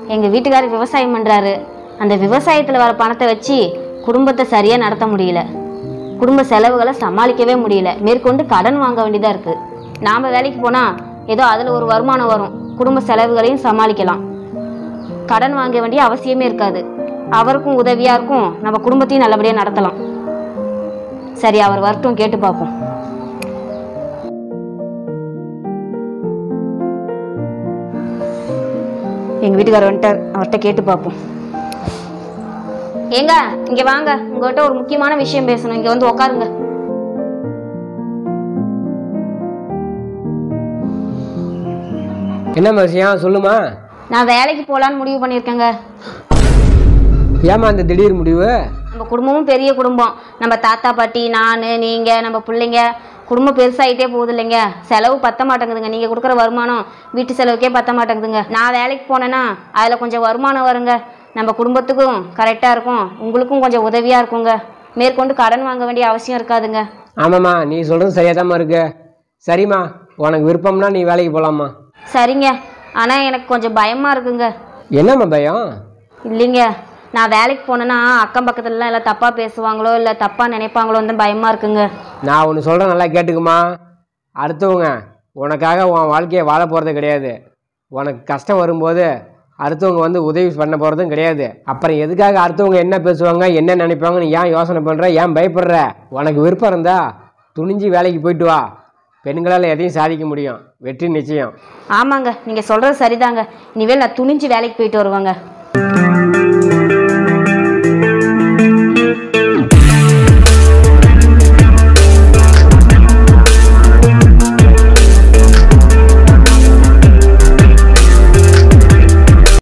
எங்கள் வீட்டுக்காரர் விவசாயம் பண்ணுறாரு அந்த விவசாயத்தில் வர பணத்தை வச்சு குடும்பத்தை சரியாக நடத்த முடியல குடும்ப செலவுகளை சமாளிக்கவே முடியல மேற்கொண்டு கடன் வாங்க வேண்டியதாக இருக்குது நாம் வேலைக்கு போனால் ஏதோ அதில் ஒரு வருமானம் வரும் குடும்ப செலவுகளையும் சமாளிக்கலாம் கடன் வாங்க வேண்டிய அவசியமே இருக்காது அவருக்கும் உதவியாக இருக்கும் நம்ம குடும்பத்தையும் நல்லபடியாக நடத்தலாம் சரி அவர் வரட்டும் கேட்டு பார்ப்போம் எங்கள் வீட்டுக்காரர் வந்துட்டார் அவர்கிட்ட கேட்டு பார்ப்போம் ஏங்க இங்க வாங்க உங்ககிட்ட ஒரு முக்கியமான விஷயம் பேசணும் இங்க வந்து உட்காருங்க என்ன விஷயம் சொல்லுமா நான் வேலைக்கு போலான்னு முடிவு பண்ணியிருக்கேங்க ஏமா அந்த திடீர் முடிவு நம்ம குடும்பமும் பெரிய குடும்பம் நம்ம தாத்தா பாட்டி நான் நீங்கள் நம்ம பிள்ளைங்க குடும்பம் பெருசாகிட்டே போகுது இல்லைங்க செலவு பத்த மாட்டேங்குதுங்க நீங்கள் கொடுக்குற வருமானம் வீட்டு செலவுக்கே பத்த மாட்டேங்குதுங்க நான் வேலைக்கு போனேன்னா அதில் கொஞ்சம் வருமானம் வருங்க நம்ம குடும்பத்துக்கும் கரெக்டாக இருக்கும் உங்களுக்கும் கொஞ்சம் உதவியாக இருக்குங்க மேற்கொண்டு கடன் வாங்க வேண்டிய அவசியம் இருக்காதுங்க ஆமாம்மா நீ சொல்கிறது சரியாக இருக்கு சரிம்மா உனக்கு விருப்பம்னா நீ வேலைக்கு போகலாம்மா சரிங்க ஆனால் எனக்கு கொஞ்சம் பயமாக இருக்குங்க என்னம்மா பயம் இல்லைங்க நான் வேலைக்கு போனேன்னா அக்கம் பக்கத்துலலாம் எல்லாம் தப்பாக பேசுவாங்களோ இல்லை தப்பாக நினைப்பாங்களோன்னு தான் பயமாக இருக்குங்க நான் ஒன்று சொல்கிறேன் நல்லா கேட்டுக்குமா அடுத்தவங்க உனக்காக உன் வாழ்க்கையை வாழ போகிறது கிடையாது உனக்கு கஷ்டம் வரும்போது அடுத்தவங்க வந்து உதவி பண்ண போகிறதும் கிடையாது அப்புறம் எதுக்காக அடுத்தவங்க என்ன பேசுவாங்க என்ன நினைப்பாங்கன்னு ஏன் யோசனை பண்ணுற ஏன் பயப்படுற உனக்கு விருப்பம் இருந்தா துணிஞ்சு வேலைக்கு போயிட்டு வா பெண்களால் எதையும் சாதிக்க முடியும் வெற்றி நிச்சயம் ஆமாங்க நீங்கள் சொல்கிறது சரிதாங்க இனிமேல் நான் துணிஞ்சு வேலைக்கு போயிட்டு வருவாங்க